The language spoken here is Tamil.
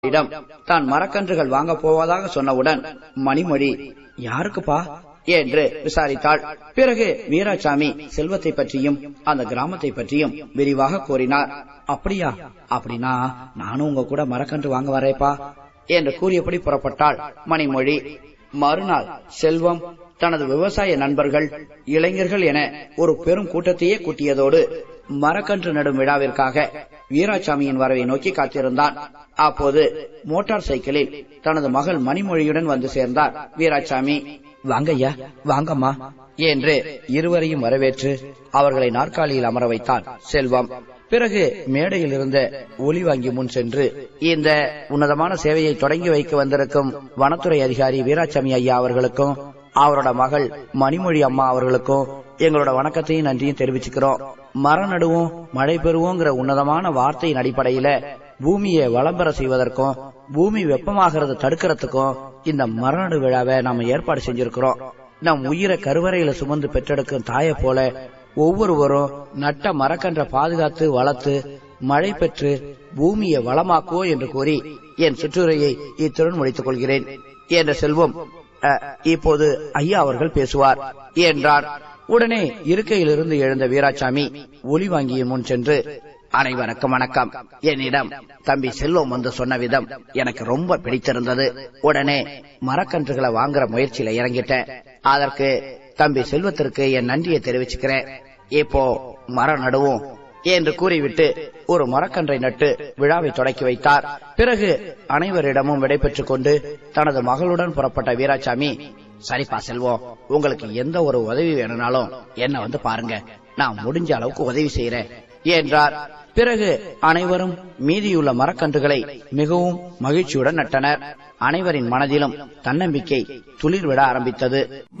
இடம் தான் மரக்கன்றுகள் வாங்க போவதாக சொன்னவுடன் மணிமொழி யாருக்குப்பா என்று விசாரித்தாள் பிறகு வீராசாமி செல்வத்தை பற்றியும் அந்த கிராமத்தை பற்றியும் விரிவாக கூறினார் அப்படியா அப்படின்னா நானும் உங்க கூட மரக்கன்று வாங்க வரேப்பா என்று கூறியபடி புறப்பட்டாள் மணிமொழி மறுநாள் செல்வம் தனது விவசாய நண்பர்கள் இளைஞர்கள் என ஒரு பெரும் கூட்டத்தையே கூட்டியதோடு மரக்கன்று நடும் விழாவிற்காக வீராசாமியின் வரவை நோக்கி காத்திருந்தான் அப்போது மோட்டார் சைக்கிளில் தனது மகள் மணிமொழியுடன் வந்து சேர்ந்தார் வீராசாமி வாங்கய்யா வாங்கம்மா என்று இருவரையும் வரவேற்று அவர்களை நாற்காலியில் அமர வைத்தான் செல்வம் பிறகு மேடையில் இருந்த ஒலி வாங்கி முன் சென்று இந்த உன்னதமான சேவையை தொடங்கி வைக்க வந்திருக்கும் வனத்துறை அதிகாரி வீராசாமி ஐயா அவர்களுக்கும் அவரோட மகள் மணிமொழி அம்மா அவர்களுக்கும் எங்களோட வணக்கத்தையும் நன்றியும் தெரிவிச்சுக்கிறோம் மரம் நடுவோம் மழை பெறுவோங்கிற உன்னதமான வார்த்தையின் அடிப்படையில பூமியை வளம் பெற செய்வதற்கும் பூமி வெப்பமாகிறது தடுக்கிறதுக்கும் இந்த மரநடு விழாவை நாம ஏற்பாடு செஞ்சிருக்கிறோம் நம் உயிரை கருவறையில சுமந்து பெற்றெடுக்கும் தாயை போல ஒவ்வொருவரும் நட்ட மரக்கன்ற பாதுகாத்து வளர்த்து மழை பெற்று பூமியை வளமாக்குவோ என்று கூறி என் சிற்றுரையை இத்துடன் முடித்துக் கொள்கிறேன் என்ற செல்வம் "அ, இப்போது ஐயா அவர்கள் பேசுவார் என்றார் உடனே இருக்கையிலிருந்து எழுந்த வீராசாமி ஒலி வாங்கிய முன் சென்று அனைவருக்கும் வணக்கம் என்னிடம் தம்பி செல்வம் வந்து சொன்ன விதம் எனக்கு ரொம்ப பிடித்திருந்தது உடனே மரக்கன்றுகளை வாங்குற முயற்சியில இறங்கிட்டேன் அதற்கு தம்பி செல்வத்திற்கு என் நன்றியை தெரிவிச்சுக்கிறேன் இப்போ மரம் நடுவோம் என்று கூறிவிட்டு ஒரு மரக்கன்றை நட்டு விழாவை தொடக்கி வைத்தார் பிறகு அனைவரிடமும் விடைபெற்றுக் கொண்டு தனது மகளுடன் புறப்பட்ட வீராசாமி சரிப்பா செல்வம் உங்களுக்கு எந்த ஒரு உதவி வேணும்னாலும் என்ன வந்து பாருங்க நான் முடிஞ்ச அளவுக்கு உதவி செய்யறேன் என்றார் பிறகு அனைவரும் மீதியுள்ள மரக்கன்றுகளை மிகவும் மகிழ்ச்சியுடன் நட்டனர் அனைவரின் மனதிலும் தன்னம்பிக்கை துளிர்விட ஆரம்பித்தது